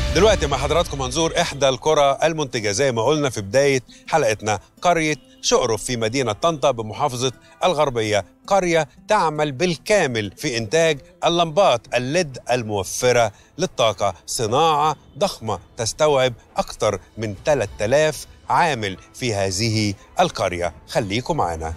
دلوقتي مع حضراتكم هنزور إحدى القرى المنتجة زي ما قلنا في بداية حلقتنا قرية شقرف في مدينة طنطا بمحافظة الغربية قرية تعمل بالكامل في إنتاج اللمبات الليد الموفرة للطاقة صناعة ضخمة تستوعب أكثر من 3000 عامل في هذه القرية خليكم معنا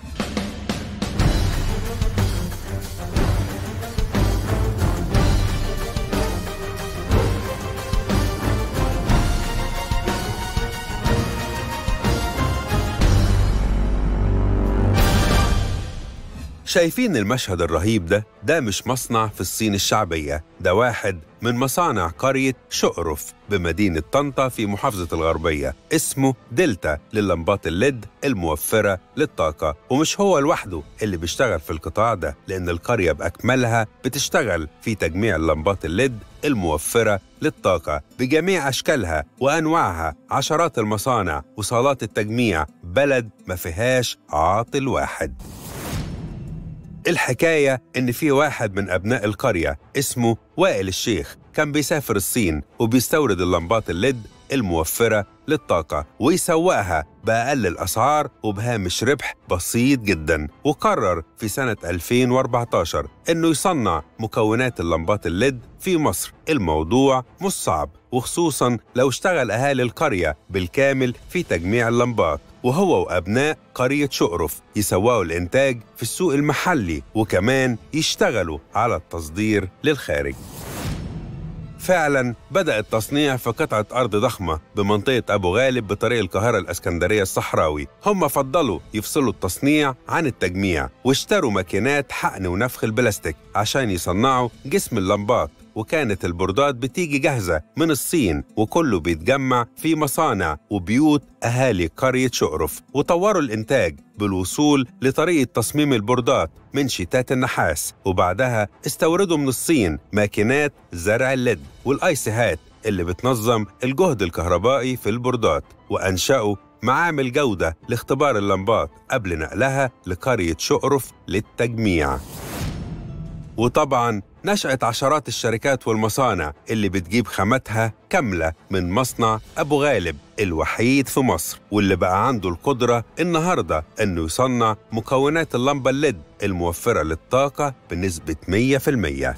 شايفين المشهد الرهيب ده؟ ده مش مصنع في الصين الشعبية ده واحد من مصانع قرية شقرف بمدينة طنطا في محافظة الغربية اسمه دلتا للمبات الليد الموفرة للطاقة ومش هو لوحده اللي بيشتغل في القطاع ده لأن القرية بأكملها بتشتغل في تجميع اللمبات الليد الموفرة للطاقة بجميع أشكالها وأنواعها عشرات المصانع وصالات التجميع بلد ما فيهاش عاطل واحد الحكاية إن في واحد من أبناء القرية اسمه وائل الشيخ كان بيسافر الصين وبيستورد اللمبات الليد الموفرة للطاقة ويسوقها بأقل الأسعار وبهامش ربح بسيط جدا وقرر في سنة 2014 إنه يصنع مكونات اللمبات الليد في مصر الموضوع مش صعب وخصوصا لو اشتغل أهالي القرية بالكامل في تجميع اللمبات وهو وأبناء قرية شقرف يسوقوا الإنتاج في السوق المحلي وكمان يشتغلوا على التصدير للخارج فعلا بدأ التصنيع في قطعة أرض ضخمة بمنطقة أبو غالب بطريق القاهرة الأسكندرية الصحراوي هم فضلوا يفصلوا التصنيع عن التجميع واشتروا ماكينات حقن ونفخ البلاستيك عشان يصنعوا جسم اللمبات وكانت البوردات بتيجي جاهزة من الصين وكله بيتجمع في مصانع وبيوت أهالي قرية شقرف وطوروا الإنتاج بالوصول لطريقة تصميم البوردات من شتات النحاس وبعدها استوردوا من الصين ماكينات زرع الليد والآيسيهات اللي بتنظم الجهد الكهربائي في البوردات وأنشأوا معامل جودة لاختبار اللمبات قبل نقلها لقرية شقرف للتجميع وطبعا نشأت عشرات الشركات والمصانع اللي بتجيب خاماتها كاملة من مصنع أبو غالب الوحيد في مصر واللي بقى عنده القدرة النهاردة إنه يصنع مكونات اللمبة الليد الموفرة للطاقة بنسبة 100%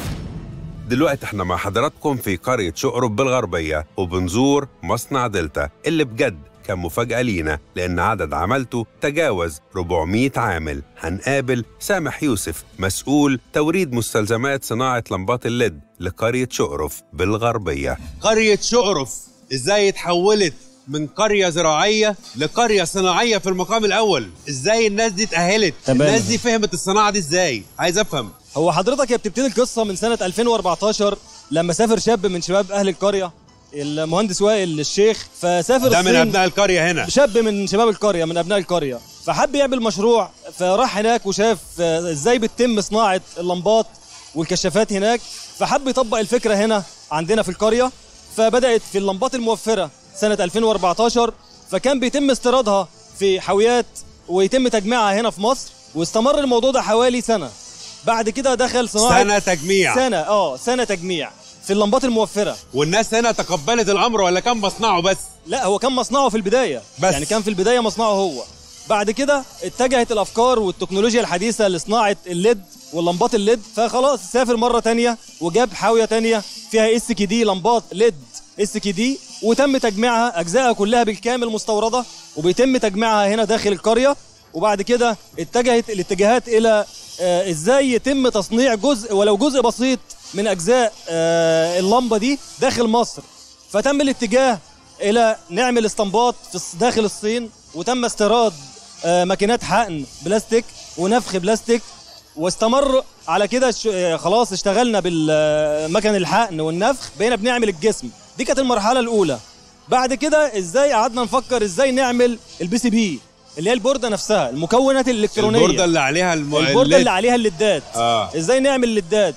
دلوقتي احنا مع حضراتكم في قرية شقرب بالغربية وبنزور مصنع دلتا اللي بجد كان مفاجأة لينا لأن عدد عملته تجاوز 400 عامل هنقابل سامح يوسف مسؤول توريد مستلزمات صناعة لمبات الليد لقرية شقرف بالغربية قرية شقرف ازاي اتحولت من قرية زراعية لقرية صناعية في المقام الأول ازاي الناس دي اتأهلت تمام. الناس دي فهمت الصناعة دي ازاي عايز أفهم هو حضرتك هي بتبتدي القصه من سنه 2014 لما سافر شاب من شباب اهل القريه المهندس وائل الشيخ فسافر ده من الصين أبناء القرية هنا شاب من شباب القريه من ابناء القريه فحب يعمل مشروع فراح هناك وشاف آه، ازاي بتتم صناعه اللمبات والكشافات هناك فحب يطبق الفكره هنا عندنا في القريه فبدات في اللمبات الموفره سنه 2014 فكان بيتم استيرادها في حاويات ويتم تجميعها هنا في مصر واستمر الموضوع ده حوالي سنه بعد كده دخل صناعه سنة تجميع سنه اه سنه تجميع في اللمبات الموفره والناس هنا تقبلت الأمر ولا كان مصنعه بس لا هو كان مصنعه في البدايه بس. يعني كان في البدايه مصنعه هو بعد كده اتجهت الافكار والتكنولوجيا الحديثه لصناعه الليد واللمبات الليد فخلاص سافر مره تانية وجاب حاويه تانية فيها اس كي دي لمبات ليد اس كي دي وتم تجميعها اجزائها كلها بالكامل مستورده وبيتم تجميعها هنا داخل القريه وبعد كده اتجهت الاتجاهات الى آه، ازاي يتم تصنيع جزء ولو جزء بسيط من اجزاء آه، اللمبه دي داخل مصر فتم الاتجاه الى نعمل استنباط في الص- داخل الصين وتم استيراد آه، ماكينات حقن بلاستيك ونفخ بلاستيك واستمر على كده ش- آه، خلاص اشتغلنا بالمكن الحقن والنفخ بقينا بنعمل الجسم دي كانت المرحله الاولى بعد كده ازاي قعدنا نفكر ازاي نعمل البي سي بي اللي هي البورده نفسها المكونات الالكترونيه البوردة اللي عليها الم... البورده الليد. اللي عليها الليدات آه. ازاي نعمل ليدات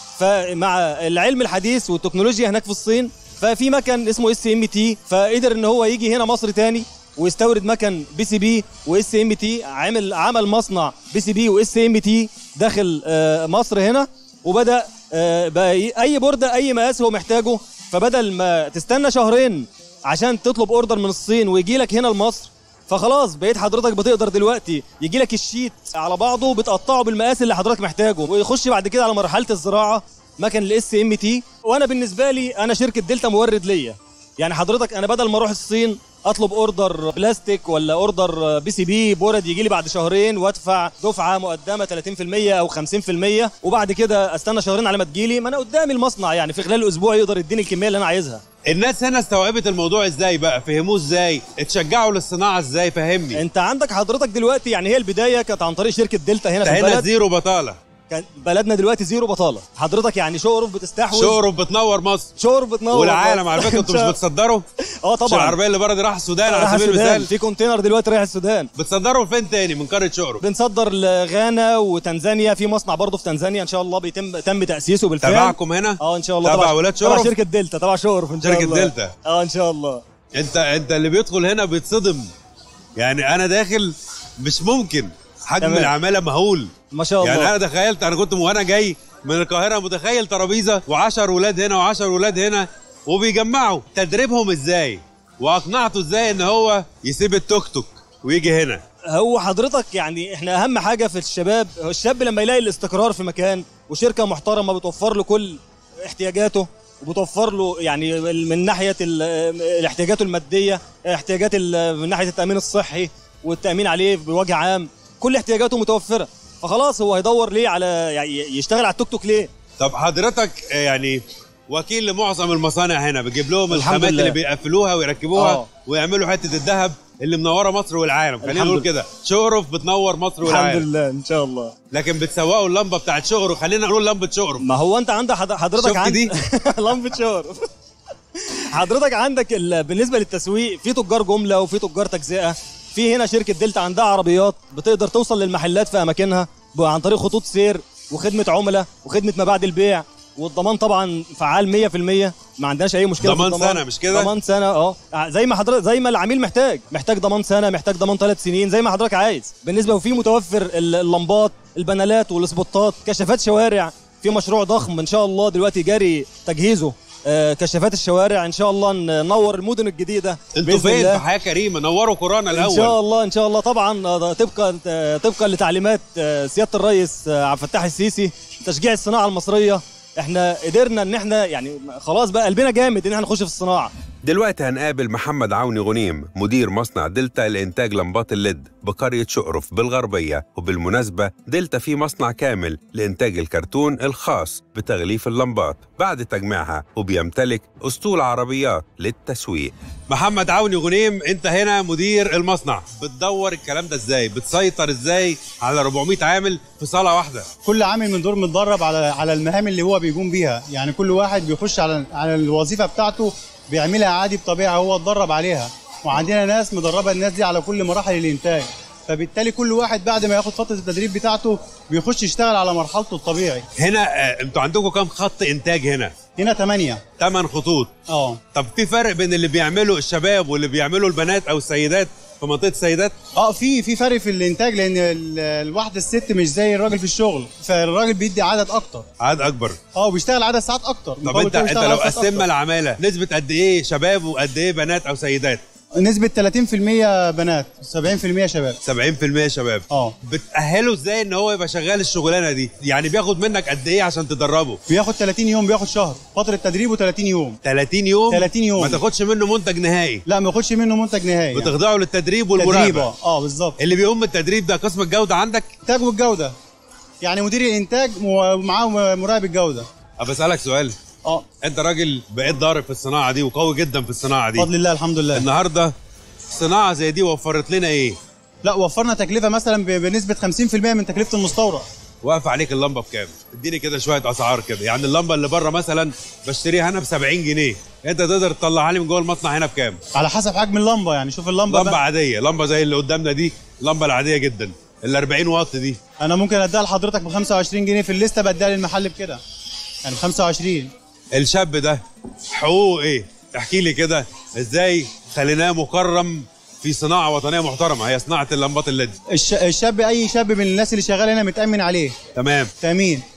فمع العلم الحديث والتكنولوجيا هناك في الصين ففي مكن اسمه اس ام تي فقدر ان هو يجي هنا مصر تاني ويستورد مكن بي سي بي واس ام تي عامل عمل مصنع بي سي بي واس ام تي داخل آه، مصر هنا وبدا آه، بقى ي- اي بورده اي مقاس هو محتاجه فبدل ما تستنى شهرين عشان تطلب اوردر من الصين ويجي لك هنا لمصر فخلاص بقيت حضرتك بتقدر دلوقتي يجي لك الشيت على بعضه بتقطعه بالمقاس اللي حضرتك محتاجه ويخش بعد كده على مرحله الزراعه مكن الاس ام تي وانا بالنسبه لي انا شركه دلتا مورد ليا يعني حضرتك انا بدل ما اروح الصين اطلب اوردر بلاستيك ولا اوردر بي سي بي بورد يجي لي بعد شهرين وادفع دفعه مقدمه 30% او 50% وبعد كده استنى شهرين على ما تجيلي ما انا قدامي المصنع يعني في خلال اسبوع يقدر يديني الكميه اللي انا عايزها الناس هنا استوعبت الموضوع ازاي بقى فهموه ازاي اتشجعوا للصناعه ازاي فهمني انت عندك حضرتك دلوقتي يعني هي البدايه كانت عن طريق شركه دلتا هنا انت في هنا البلد زيرو بطاله كان بلدنا دلوقتي زيرو بطاله حضرتك يعني شورف بتستحوذ شورف بتنور مصر شورف بتنور والعالم على فكره انتوا مش بتصدروا اه مش طبعا العربيه اللي بره دي راح السودان رايح على سبيل السودان المثال في كونتينر دلوقتي رايح السودان بتصدروا فين تاني من قاره شورف بنصدر لغانا وتنزانيا في مصنع برضه في تنزانيا ان شاء الله بيتم تم تاسيسه بالفعل تبعكم هنا اه ان شاء الله تبع ولاد تبع شورف شركه دلتا تبع شورف ان شاء شركة الله دلتا. اه ان شاء الله انت انت اللي بيدخل هنا بيتصدم يعني انا داخل مش ممكن حجم تمام. العماله مهول ما شاء الله يعني انا تخيلت انا كنت وانا جاي من القاهره متخيل ترابيزه و10 ولاد هنا و10 ولاد هنا وبيجمعوا تدريبهم ازاي واقنعته ازاي ان هو يسيب التوك توك ويجي هنا هو حضرتك يعني احنا اهم حاجه في الشباب هو الشاب لما يلاقي الاستقرار في مكان وشركه محترمه بتوفر له كل احتياجاته وبتوفر له يعني من ناحيه ال- احتياجاته الماديه احتياجات ال- من ناحيه التامين الصحي والتامين عليه بوجه عام كل احتياجاته متوفره فخلاص هو هيدور ليه على يعني يشتغل على التوك توك ليه طب حضرتك آه، يعني وكيل لمعظم المصانع هنا بتجيب لهم الحمد الخامات لله. اللي بيقفلوها ويركبوها آه. ويعملوا حته الذهب اللي منوره مصر والعالم خلينا الحمد نقول لله. كده شغرف بتنور مصر الحمد والعالم لله ان شاء الله لكن بتسوقوا اللمبه بتاعت شغرف خلينا نقول لمبه شغرف ما هو انت عندك حض- حضرتك شفت عند دي؟ لمبه شورف حضرتك عندك ال... بالنسبه للتسويق في تجار جمله وفي تجار تجزئه في هنا شركه دلتا عندها عربيات بتقدر توصل للمحلات في اماكنها ب- عن طريق خطوط سير وخدمه عملاء وخدمه ما بعد البيع والضمان طبعا فعال 100% ما عندناش اي مشكله ضمان في الضمان سنة مش كده؟ ضمان سنه اه زي ما حضرتك زي ما العميل محتاج محتاج ضمان سنه محتاج ضمان ثلاث سنين زي ما حضرتك عايز بالنسبه وفي متوفر ال- اللمبات البانلات والسبوتات كشافات شوارع في مشروع ضخم ان شاء الله دلوقتي جاري تجهيزه آه، كشافات الشوارع ان شاء الله ننور المدن الجديده انتوا بإذن فين الله. في حياه كريمه نوروا كورونا ان شاء الاول الله ان شاء الله طبعا آه، طبقا آه، طبقا لتعليمات آه، سياده الرئيس آه، عبد الفتاح السيسي تشجيع الصناعه المصريه احنا قدرنا ان احنا يعني خلاص بقى قلبنا جامد ان احنا نخش في الصناعه دلوقتي هنقابل محمد عوني غنيم مدير مصنع دلتا لإنتاج لمبات الليد بقرية شقرف بالغربية وبالمناسبة دلتا فيه مصنع كامل لإنتاج الكرتون الخاص بتغليف اللمبات بعد تجميعها وبيمتلك أسطول عربيات للتسويق محمد عوني غنيم انت هنا مدير المصنع بتدور الكلام ده ازاي بتسيطر ازاي على 400 عامل في صالة واحدة كل عامل من دول متدرب على على المهام اللي هو بيقوم بيها يعني كل واحد بيخش على على الوظيفه بتاعته بيعملها عادي بطبيعه هو اتدرب عليها وعندنا ناس مدربه الناس دي على كل مراحل الانتاج فبالتالي كل واحد بعد ما ياخد فتره التدريب بتاعته بيخش يشتغل على مرحلته الطبيعي هنا آه، انتوا عندكم كام خط انتاج هنا هنا 8 8 خطوط اه طب في فرق بين اللي بيعمله الشباب واللي بيعمله البنات او السيدات في منطقه السيدات اه في في فرق في الانتاج لان ال- الواحده الست مش زي الراجل في الشغل فالراجل بيدي عدد اكتر عدد اكبر اه وبيشتغل عدد ساعات اكتر طب مقابل انت كده انت بيشتغل لو عدد ساعات قسمنا أكتر. العماله نسبه قد ايه شباب وقد ايه بنات او سيدات نسبه 30% بنات 70% شباب 70% شباب اه بتأهله ازاي ان هو يبقى شغال الشغلانه دي يعني بياخد منك قد ايه عشان تدربه بياخد 30 يوم بياخد شهر فتره تدريبه 30 يوم 30 يوم 30 يوم. ما تاخدش منه منتج نهائي لا ما ياخدش منه منتج نهائي يعني. بتخضعه للتدريب تدريب والمراقبه اه اه بالظبط اللي بيقوم بالتدريب ده قسم الجوده عندك الانتاج والجوده يعني مدير الانتاج ومعاه مراقب الجوده طب اسالك سؤال اه انت راجل بقيت ضارب في الصناعه دي وقوي جدا في الصناعه دي بفضل الله الحمد لله النهارده صناعه زي دي وفرت لنا ايه لا وفرنا تكلفه مثلا ب- بنسبه 50% من تكلفه المستورد واقف عليك اللمبه بكام؟ اديني كده شويه اسعار كده، يعني اللمبه اللي بره مثلا بشتريها انا ب 70 جنيه، انت تقدر تطلعها لي من جوه المصنع هنا بكام؟ على حسب حجم اللمبه يعني شوف اللمبه لمبه بقى. عاديه، لمبه زي اللي قدامنا دي، اللمبه العاديه جدا، ال 40 واط دي، انا ممكن اديها لحضرتك ب 25 جنيه في الليسته بديها للمحل بكده يعني 25 الشاب ده حقوقه ايه؟ احكي لي كده ازاي خليناه مكرم في صناعه وطنيه محترمه هي صناعه اللمبات الليد، الش... الشاب اي شاب من الناس اللي شغال هنا متامن عليه تمام، تامين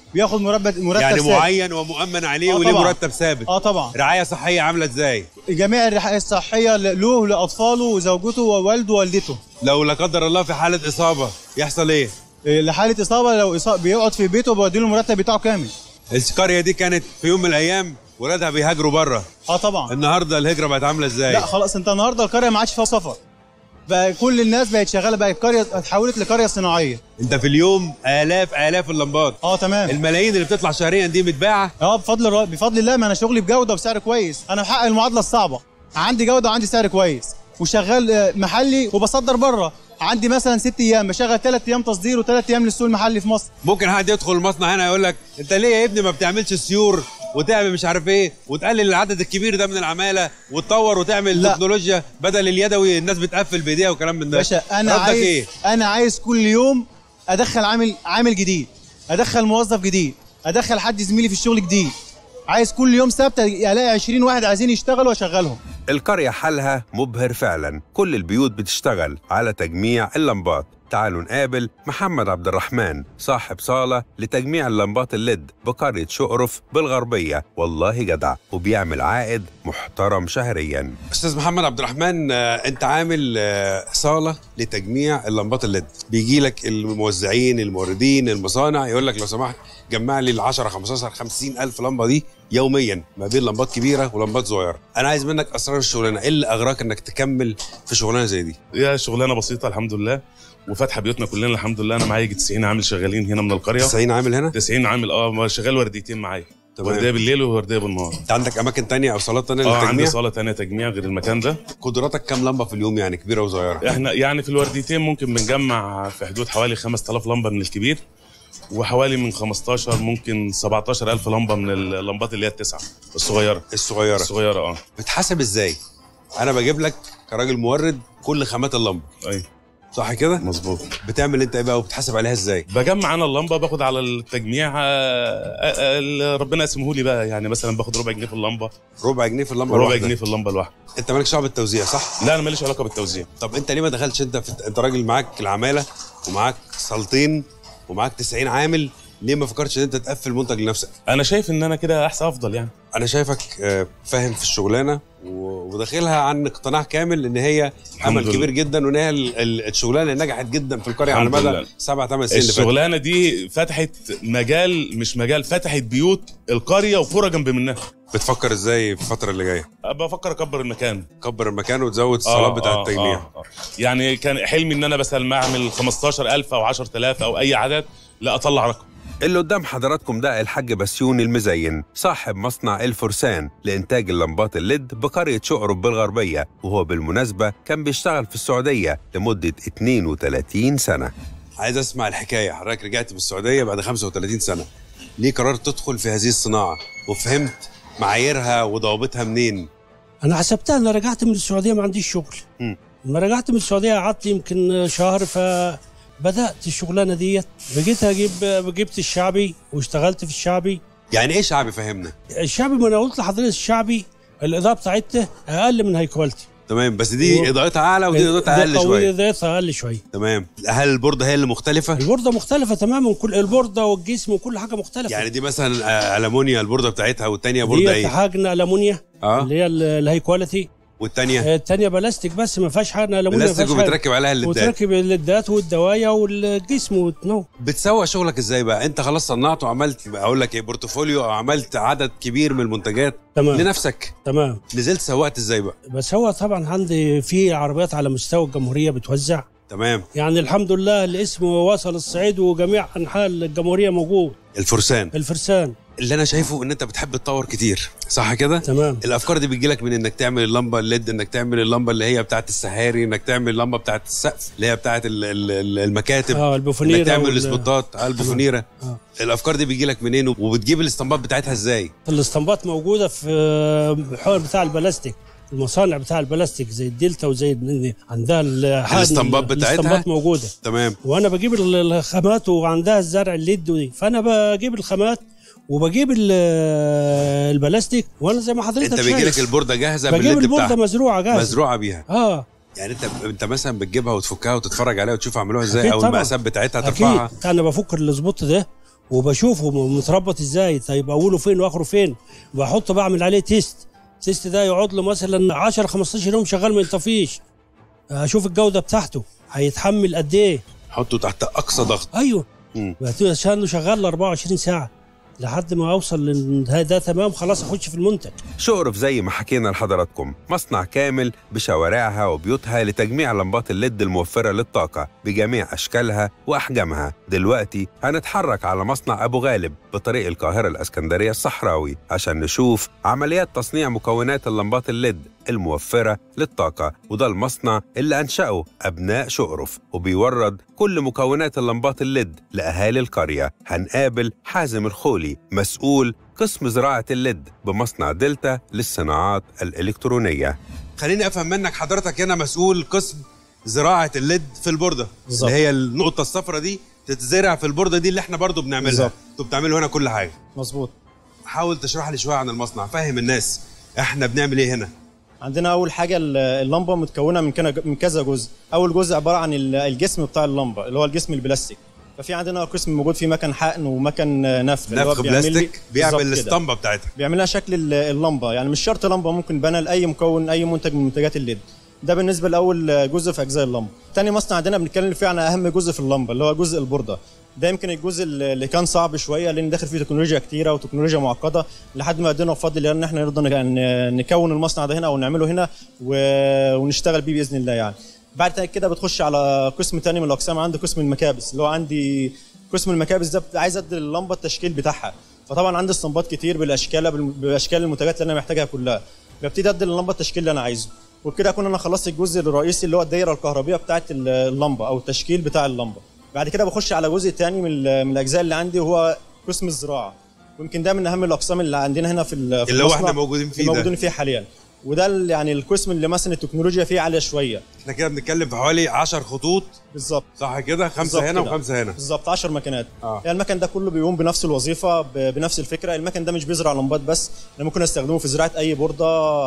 بياخد مرتب مرتب يعني ثابت. معين ومؤمن عليه آه وليه طبعاً. مرتب ثابت اه طبعا رعايه صحيه عامله ازاي جميع الرعايه الصحيه له لاطفاله وزوجته ووالده ووالدته لو لا قدر الله في حاله اصابه يحصل ايه إيه، لحاله اصابه لو إصابة بيقعد في بيته بودي له المرتب بتاعه كامل القريه دي كانت في يوم من الايام ولادها بيهاجروا بره اه طبعا النهارده الهجره بقت عامله ازاي لا خلاص انت النهارده القريه ما عادش فيها سفر بقى كل الناس بقت شغاله بقت قريه اتحولت لقريه صناعيه انت في اليوم الاف الاف اللمبات اه تمام الملايين اللي بتطلع شهريا دي متباعه اه بفضل الر- بفضل الله ما انا شغلي بجوده وبسعر كويس انا محقق المعادله الصعبه عندي جوده وعندي سعر كويس وشغال آه، محلي وبصدر بره عندي مثلا ست ايام بشغل ثلاث ايام تصدير وثلاث ايام للسوق المحلي في مصر ممكن حد يدخل المصنع هنا يقول لك انت ليه يا ابني ما بتعملش سيور وتعمل مش عارف ايه وتقلل العدد الكبير ده من العماله وتطور وتعمل لا. تكنولوجيا بدل اليدوي الناس بتقفل بايديها وكلام من ده باشا انا ردك عايز ايه انا عايز كل يوم ادخل عامل عامل جديد ادخل موظف جديد ادخل حد زميلي في الشغل جديد عايز كل يوم سبت الاقي 20 واحد عايزين يشتغلوا واشغلهم القرية حالها مبهر فعلا كل البيوت بتشتغل على تجميع اللمبات تعالوا نقابل محمد عبد الرحمن صاحب صالة لتجميع اللمبات الليد بقرية شقرف بالغربية والله جدع وبيعمل عائد محترم شهريا أستاذ محمد عبد الرحمن آه، أنت عامل آه، صالة لتجميع اللمبات الليد بيجي لك الموزعين الموردين المصانع يقول لك لو سمحت جمع لي ال 10 15 50 ألف لمبة دي يوميا ما بين لمبات كبيرة ولمبات صغيرة أنا عايز منك أسرار الشغلانة إيه اللي أغراك إنك تكمل في شغلانة زي دي هي شغلانه بسيطه الحمد لله وفاتحه بيوتنا كلنا الحمد لله انا معايا يجي 90 عامل شغالين هنا من القريه 90 عامل هنا 90 عامل اه شغال ورديتين معايا تمام. ورديه بالليل وورديه بالنهار انت عندك اماكن تانية او صالات تانية اه عندي للتجميع صاله تانية تجميع غير المكان ده قدراتك كام لمبه في اليوم يعني كبيره وصغيره احنا يعني في الورديتين ممكن بنجمع في حدود حوالي 5000 لمبه من الكبير وحوالي من 15 ممكن 17000 لمبه من اللمبات اللي هي التسعه الصغيره الصغيره الصغيره اه بتحاسب ازاي انا بجيب لك كراجل مورد كل خامات اللمبه اي صح كده مظبوط بتعمل انت ايه بقى وبتحاسب عليها ازاي بجمع انا اللمبه باخد على التجميع آه، آه، اللي ربنا يقسمه لي بقى يعني مثلا باخد ربع جنيه في اللمبه ربع جنيه في اللمبه وربع الواحدة. جنيه في اللمبه الواحده انت مالكش دعوه بالتوزيع صح لا انا ماليش علاقه بالتوزيع طب انت ليه ما دخلتش انت في... انت راجل معاك العماله ومعاك صالتين ومعاك 90 عامل ليه ما فكرتش ان انت تقفل منتج لنفسك انا شايف ان انا كده احسن افضل يعني انا شايفك آه، فاهم في الشغلانه و- وداخلها عن اقتناع كامل ان هي امل لله. كبير جدا وان هي ال- ال- الشغلانه اللي نجحت جدا في القريه على الحمد مدى لله. سبع ثمان سنين اللي فاتت الشغلانه دي فتحت مجال مش مجال فتحت بيوت القريه وقرى جنب منها بتفكر ازاي في الفتره اللي جايه بفكر اكبر المكان كبر المكان وتزود الصالات بتاعت آه، التجميع آه، آه. يعني كان حلمي ان انا مثلا ما اعمل 15000 او 10000 او اي عدد لا اطلع رقم اللي قدام حضراتكم ده الحاج بسيون المزين صاحب مصنع الفرسان لإنتاج اللمبات الليد بقرية شقرب بالغربية وهو بالمناسبة كان بيشتغل في السعودية لمدة 32 سنة عايز أسمع الحكاية حضرتك رجعت من السعودية بعد 35 سنة ليه قررت تدخل في هذه الصناعة وفهمت معاييرها وضوابطها منين انا حسبتها انا رجعت من السعوديه ما عنديش شغل مم. لما رجعت من السعوديه قعدت يمكن شهر فبدات الشغلانه ديت بقيت اجيب جبت الشعبي واشتغلت في الشعبي يعني إيه شعبي فهمنا الشعبي ما انا قلت لحضرتك الشعبي الاضاءه بتاعته اقل من هاي كواليتي تمام بس دي و- إضاءتها أعلى ودي إضاءتها أقل ده قوية، شوية اضاءتها اقل شويه تمام هل البوردة هي اللي مختلفة؟ البورده مختلفه تماما كل البورده والجسم وكل حاجه مختلفه يعني دي مثلا آه، ألمونيا البوردة بتاعتها والتانية بوردة دي إيه؟ حاجه المونيا اه اللي هي ال- الهاي كواليتي والتانية الثانيه بلاستيك بس ما فيهاش حاجه المونيا ما بلاستيك فيهاش حاجة. وبتركب عليها الليدات وتركب الليدات والدوايا والجسم والتنوع بتسوق شغلك ازاي بقى انت خلاص صنعت وعملت اقول لك ايه بورتفوليو او عملت عدد كبير من المنتجات تمام لنفسك تمام نزلت سوقت ازاي بقى بس هو طبعا عندي في عربيات على مستوى الجمهوريه بتوزع تمام يعني الحمد لله الاسم وصل الصعيد وجميع انحاء الجمهوريه موجود الفرسان الفرسان اللي انا شايفه ان انت بتحب تطور كتير صح كده تمام الافكار دي بتجي لك من انك تعمل اللمبه الليد انك تعمل اللمبه اللي هي بتاعت السهاري انك تعمل اللمبه بتاعت السقف اللي هي بتاعت ال- ال- ال- المكاتب اه انك البوفونيره تعمل وال- الاسبوتات على البوفونيره آه. الافكار دي بتجي لك منين وبتجيب الاستنباط بتاعتها ازاي الاسطمبات موجوده في الحوار بتاع البلاستيك المصانع بتاع البلاستيك زي الدلتا وزي ال- عندها الحاجة- الاسطمبات بتاعتها؟ الاسطمبات موجوده تمام وانا بجيب ال- الخامات وعندها الزرع الليد دي فانا بجيب الخامات وبجيب ال- البلاستيك وانا زي ما حضرتك انت بيجي لك شايف البورده جاهزه بجيب بالليد البورده بتاعها مزروعه جاهزه مزروعه بيها اه يعني انت انت مثلا بتجيبها وتفكها وتتفرج عليها وتشوف عملوها ازاي أكيد او طبعاً. المقاسات بتاعتها ترفعها اكيد انا بفك السبوت ده وبشوفه متربط ازاي طيب اوله فين واخره فين بحط بعمل عليه تيست التيست ده يقعد له مثلا 10 15 يوم شغال ما ينطفيش اشوف الجوده بتاعته هيتحمل قد ايه حطه تحت اقصى ضغط ايوه مم. عشان شغال 24 ساعه لحد ما اوصل لل- ده, ده تمام خلاص اخش في المنتج شقرف زي ما حكينا لحضراتكم مصنع كامل بشوارعها وبيوتها لتجميع لمبات الليد الموفرة للطاقة بجميع أشكالها وأحجامها دلوقتي هنتحرك على مصنع أبو غالب بطريق القاهرة الأسكندرية الصحراوي عشان نشوف عمليات تصنيع مكونات اللمبات الليد الموفرة للطاقة وده المصنع اللي أنشأه أبناء شقرف وبيورد كل مكونات اللمبات الليد لأهالي القرية هنقابل حازم الخولي مسؤول قسم زراعة الليد بمصنع دلتا للصناعات الإلكترونية خليني أفهم منك حضرتك هنا مسؤول قسم زراعة الليد في البوردة بالظبط. اللي هي النقطة الصفراء دي تتزرع في البوردة دي اللي احنا برضو بنعملها بالظبط. انتوا بتعملوا هنا كل حاجة مظبوط حاول تشرح لي شوية عن المصنع فهم الناس احنا بنعمل ايه هنا عندنا اول حاجه ال- اللمبه متكونه من كنا- من كذا جزء اول جزء عباره عن ال- الجسم بتاع اللمبه اللي هو الجسم البلاستيك ففي عندنا قسم موجود فيه مكن حقن ومكن نفخ اللي هو نفخ بيعمل لي- بلاستيك بيعمل بالظبط كده. الاسطمبة بتاعتها بيعمل لها شكل ال- اللمبه يعني مش شرط لمبه ممكن بنا لاي مكون اي منتج من منتجات الليد ده بالنسبه لاول جزء في اجزاء اللمبه تاني مصنع عندنا بنتكلم فيه عن اهم جزء في اللمبه اللي هو جزء البورده ده يمكن الجزء اللي كان صعب شويه لان داخل فيه تكنولوجيا كتيره وتكنولوجيا معقده لحد ما قدرنا بفضل الله ان احنا نقدر ن- نكون المصنع ده هنا او نعمله هنا و- ونشتغل بيه باذن الله يعني بعد كده بتخش على قسم تاني من الاقسام عندي قسم المكابس اللي هو عندي قسم المكابس ده عايز ادي اللمبه التشكيل بتاعها فطبعا عندي استنباط كتير بالاشكال باشكال المنتجات اللي انا محتاجها كلها ببتدي ادي اللمبه التشكيل اللي انا عايزه وبكده اكون انا خلصت الجزء الرئيسي اللي هو الدايره الكهربيه بتاعه اللمبه او التشكيل بتاع اللمبه بعد كده بخش على جزء تاني من ال- من الاجزاء اللي عندي وهو قسم الزراعه ويمكن ده من اهم الاقسام اللي عندنا هنا في ال- في اللي هو المصنع، احنا موجودين فيه اللي ده. موجودين فيه حاليا وده ال- يعني القسم اللي مثلا التكنولوجيا فيه عاليه شويه احنا كده بنتكلم في حوالي 10 خطوط بالظبط صح كده خمسة بالظبط هنا كده. وخمسة هنا بالظبط 10 مكنات آه. يعني المكن ده كله بيقوم بنفس الوظيفه ب- بنفس الفكره المكن ده مش بيزرع لمبات بس انا ممكن استخدمه في زراعه اي بورده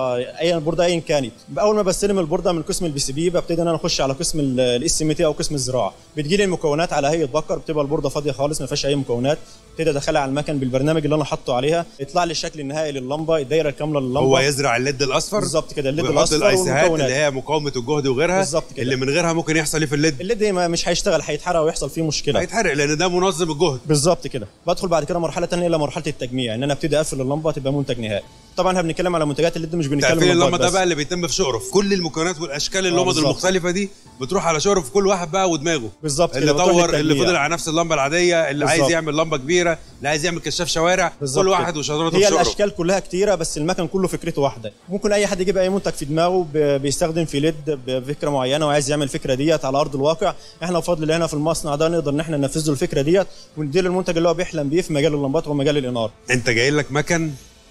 اي بورده ايا كانت اول ما بستلم البورده من قسم البي سي بي ببتدي ان انا اخش على قسم الاس ام تي او قسم الزراعه بتجي لي المكونات على هيئه بكر بتبقى البورده فاضيه خالص ما فيهاش اي مكونات ابتدي ادخلها على المكن بالبرنامج اللي انا حاطه عليها يطلع لي الشكل النهائي للمبه الدايره الكامله للمبه هو يزرع الليد الاصفر بالظبط كده الليد ويحط الاصفر الايسيهات والمكونات اللي هي مقاومه الجهد وغيرها بالظبط كده. اللي من غيرها ممكن يحصل ايه في الليد الليد ما- مش هيشتغل هيتحرق ويحصل فيه مشكله هيتحرق لان ده منظم الجهد بالظبط كده بدخل بعد كده مرحله ثانيه الى مرحله التجميع ان انا ابتدي اقفل اللمبه تبقى منتج نهائي طبعا احنا بنتكلم على منتجات الليد مش بنتكلم تقفيل لمبات اللمبه ده بس. بقى اللي بيتم في شقرف كل المكونات والاشكال اللمبه بالظبط. المختلفه دي بتروح على شقرف كل واحد بقى ودماغه بالظبط اللي كده بتروح طور اللي للتجميع. فضل على نفس اللمبه العاديه اللي عايز بالظبط. يعمل لمبه كبيره اللي عايز يعمل كشاف شوارع بالظبط كل واحد كده. وشطارته هي في شقرف الاشكال كلها كتيره بس المكن كله فكرته واحده ممكن اي حد يجيب اي منتج في دماغه ب- بيستخدم في ليد بفكره معينه وعايز يعمل الفكره ديت على ارض الواقع احنا بفضل الله هنا في المصنع ده نقدر ان احنا ننفذ له الفكره ديت ونديله المنتج اللي هو بيحلم بيه في مجال اللمبات ومجال الاناره انت جاي لك مكن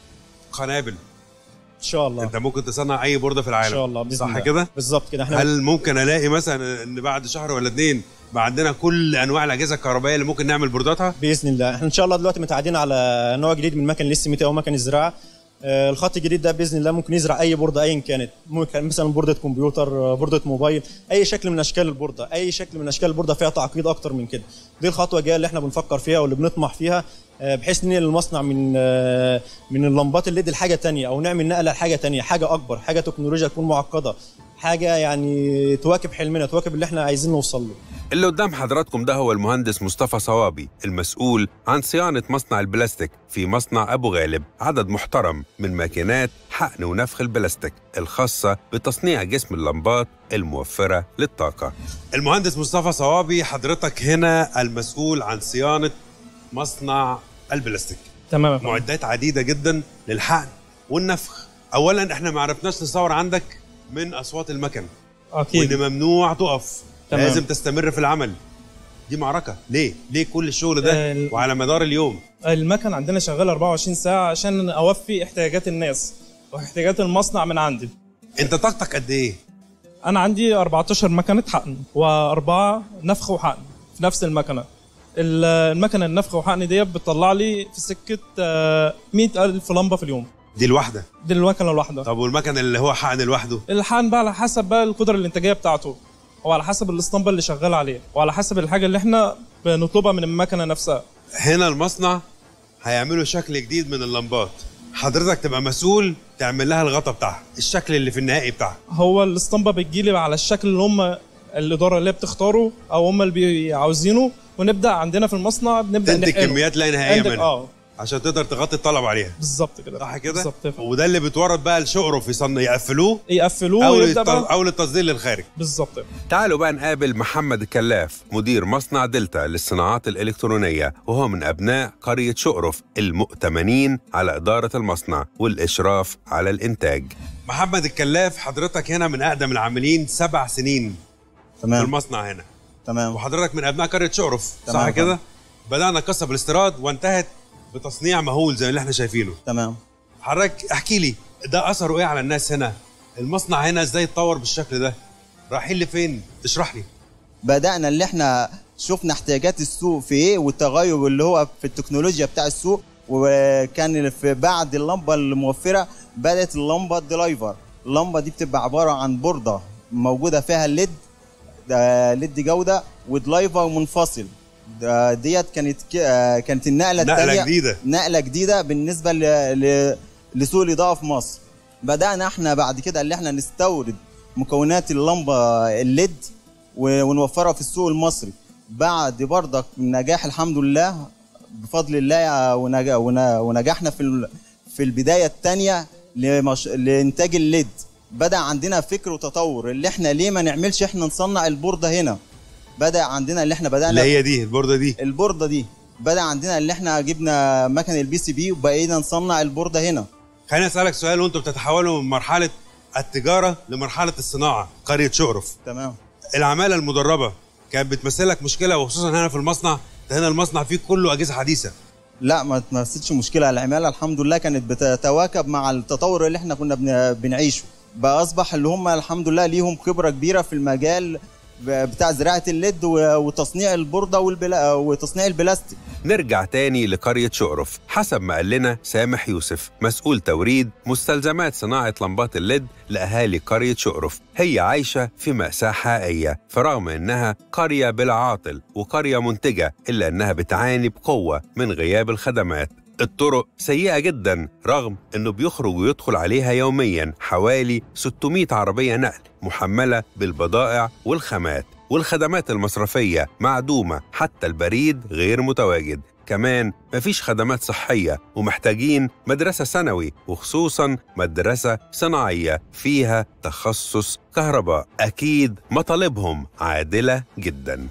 قنابل ان شاء الله انت ممكن تصنع اي بورده في العالم ان شاء الله باذن صح الله. كده بالظبط كده احنا هل ممكن الاقي مثلا ان بعد شهر ولا اتنين بقى عندنا كل انواع الاجهزه الكهربائيه اللي ممكن نعمل بورداتها باذن الله احنا ان شاء الله دلوقتي متعادين على نوع جديد من مكن الاس او مكن الزراعه آه، الخط الجديد ده باذن الله ممكن يزرع اي بورده ايا كانت ممكن مثلا بورده كمبيوتر آه، بورده موبايل اي شكل من اشكال البورده اي شكل من اشكال البورده فيها تعقيد اكتر من كده دي الخطوه الجايه اللي احنا بنفكر فيها واللي بنطمح فيها آه، بحيث ننقل المصنع من آه، من اللمبات الليد لحاجه تانية او نعمل نقله لحاجه تانية حاجه اكبر حاجه تكنولوجيا تكون معقده حاجه يعني تواكب حلمنا تواكب اللي احنا عايزين نوصل له اللي قدام حضراتكم ده هو المهندس مصطفى صوابي المسؤول عن صيانة مصنع البلاستيك في مصنع أبو غالب عدد محترم من ماكينات حقن ونفخ البلاستيك الخاصة بتصنيع جسم اللمبات الموفرة للطاقة المهندس مصطفى صوابي حضرتك هنا المسؤول عن صيانة مصنع البلاستيك تمام يا فندم. معدات عديدة جدا للحقن والنفخ أولا احنا ما عرفناش نصور عندك من أصوات المكن اكيد وان ممنوع تقف تمام. لازم تستمر في العمل دي معركه ليه ليه كل الشغل ده آه، ال- وعلى مدار اليوم المكن عندنا شغال 24 ساعه عشان اوفي احتياجات الناس واحتياجات المصنع من عندي انت طاقتك قد ايه انا عندي 14 مكنه حقن واربعه نفخ وحقن في نفس المكنه ال- المكنه النفخ وحقن ديت بتطلع لي في سكه آه، 100000 لمبه في اليوم دي الواحده دي المكنه الواحده طب والمكن اللي هو حقن لوحده الحقن بقى على حسب بقى القدره الانتاجيه بتاعته وعلى حسب الاسطمبه اللي شغال عليه وعلى حسب الحاجه اللي احنا بنطلبها من المكنه نفسها هنا المصنع هيعملوا شكل جديد من اللمبات حضرتك تبقى مسؤول تعمل لها الغطا بتاعها الشكل اللي في النهائي بتاعها هو الاسطمبه بتجيلي على الشكل اللي هم الاداره اللي بتختاره او هم اللي بي- عاوزينه ونبدا عندنا في المصنع نبدا تنتج نحقنه. كميات لا نهائيه عندك- منها اه عشان تقدر تغطي الطلب عليها بالظبط كده صح كده بالظبط وده اللي بتورد بقى الشقرف يصنع يقفلوه يقفلوه او ويبدا للت- بقى او للتصدير للخارج بالظبط تعالوا بقى نقابل محمد الكلاف مدير مصنع دلتا للصناعات الإلكترونية وهو من أبناء قرية شقرف المؤتمنين على إدارة المصنع والإشراف على الإنتاج محمد الكلاف حضرتك هنا من أقدم العاملين سبع سنين في تمام المصنع هنا تمام وحضرتك من أبناء قرية شقرف صح تمام. كده؟ بدأنا قصة بالاستيراد وانتهت بتصنيع مهول زي اللي احنا شايفينه تمام حضرتك احكي لي ده أثره إيه على الناس هنا؟ المصنع هنا إزاي اتطور بالشكل ده؟ رايحين لفين؟ اشرح لي بدأنا اللي احنا شفنا احتياجات السوق في ايه والتغير اللي هو في التكنولوجيا بتاع السوق وكان في بعد اللمبة الموفرة بدأت اللمبة الدرايفر اللمبة دي بتبقى عبارة عن بوردة موجودة فيها الليد ده ليد جودة ودرايفر منفصل ده ديت كانت ك- آه، كانت النقلة نقلة التانية جديدة. نقلة جديدة بالنسبة ل... ل... لسوق الإضاءة في مصر بدأنا احنا بعد كده اللي احنا نستورد مكونات اللمبة الليد و- ونوفرها في السوق المصري بعد برضك نجاح الحمد لله بفضل الله ونج- ون- ونجحنا في ال- في البداية الثانية لمش... لإنتاج الليد بدأ عندنا فكر وتطور اللي احنا ليه ما نعملش احنا نصنع البوردة هنا بدأ عندنا اللي احنا بدأنا اللي هي دي البوردة دي البوردة دي بدأ عندنا اللي احنا جبنا مكن البي سي بي وبقينا نصنع البوردة هنا خليني اسالك سؤال وانتوا بتتحولوا من مرحله التجاره لمرحله الصناعه قريه شقرف تمام العماله المدربه كانت بتمثل لك مشكله وخصوصا هنا في المصنع ده هنا المصنع فيه كله اجهزه حديثه لا ما تمثلش مشكله العماله الحمد لله كانت بتتواكب مع التطور اللي احنا كنا بن- بنعيشه بقى اصبح اللي هم الحمد لله ليهم خبره كبيره في المجال ب- بتاع زراعه الليد و- وتصنيع البورده والبلا وتصنيع البلاستيك نرجع تاني لقرية شقرف حسب ما قال لنا سامح يوسف مسؤول توريد مستلزمات صناعة لمبات الليد لأهالي قرية شقرف هي عايشة في مأساة حقيقية فرغم إنها قرية بلا عاطل وقرية منتجة إلا إنها بتعاني بقوة من غياب الخدمات الطرق سيئة جدا رغم انه بيخرج ويدخل عليها يوميا حوالي 600 عربية نقل محملة بالبضائع والخامات والخدمات المصرفية معدومة حتى البريد غير متواجد كمان مفيش خدمات صحية ومحتاجين مدرسة ثانوي وخصوصا مدرسة صناعية فيها تخصص كهرباء أكيد مطالبهم عادلة جداً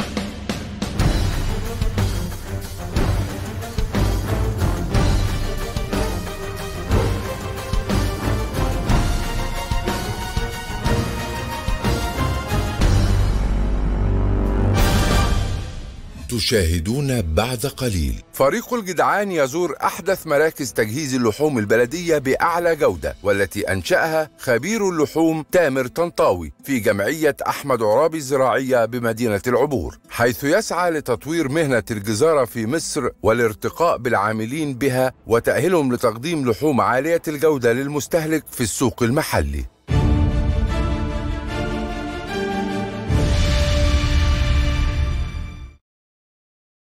تشاهدون بعد قليل فريق الجدعان يزور أحدث مراكز تجهيز اللحوم البلدية بأعلى جودة والتي أنشأها خبير اللحوم تامر طنطاوي في جمعية أحمد عرابي الزراعية بمدينة العبور حيث يسعى لتطوير مهنة الجزارة في مصر والارتقاء بالعاملين بها وتأهيلهم لتقديم لحوم عالية الجودة للمستهلك في السوق المحلي